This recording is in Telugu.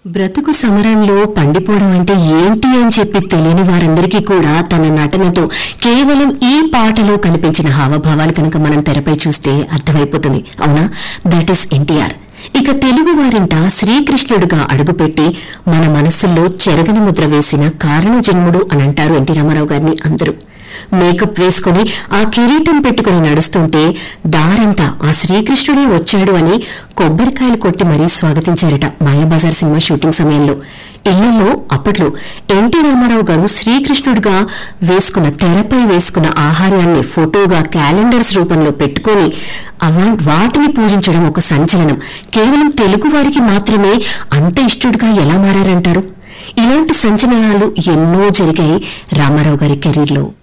బ్రతుకు సమరంలో పండిపోవడం అంటే ఏంటి అని చెప్పి తెలియని వారందరికీ కూడా తన నటనతో కేవలం ఈ పాటలో కనిపించిన హావభావాలు కనుక మనం తెరపై చూస్తే అర్థమైపోతుంది అవునా దట్ ఈస్ ఎన్టీఆర్ ఇక తెలుగు వారింట శ్రీకృష్ణుడుగా అడుగుపెట్టి మన మనస్సుల్లో చెరగని ముద్ర వేసిన కారణ జన్ముడు అని అంటారు ఎన్టీ రామారావు గారిని అందరూ మేకప్ వేసుకుని ఆ కిరీటం పెట్టుకుని నడుస్తుంటే దారంతా ఆ శ్రీకృష్ణుడే వచ్చాడు అని కొబ్బరికాయలు కొట్టి మరీ స్వాగతించారట మాయాబజార్ సినిమా షూటింగ్ సమయంలో ఇళ్లలో అప్పట్లో ఎన్టీ రామారావు గారు శ్రీకృష్ణుడిగా వేసుకున్న తెరపై వేసుకున్న ఆహార్యాన్ని ఫోటోగా క్యాలెండర్స్ రూపంలో పెట్టుకుని అవ- వాటిని పూజించడం ఒక సంచలనం కేవలం తెలుగు వారికి మాత్రమే అంత ఇష్టడుగా ఎలా మారారంటారు ఇలాంటి సంచలనాలు ఎన్నో జరిగాయి రామారావు గారి కెరీర్లో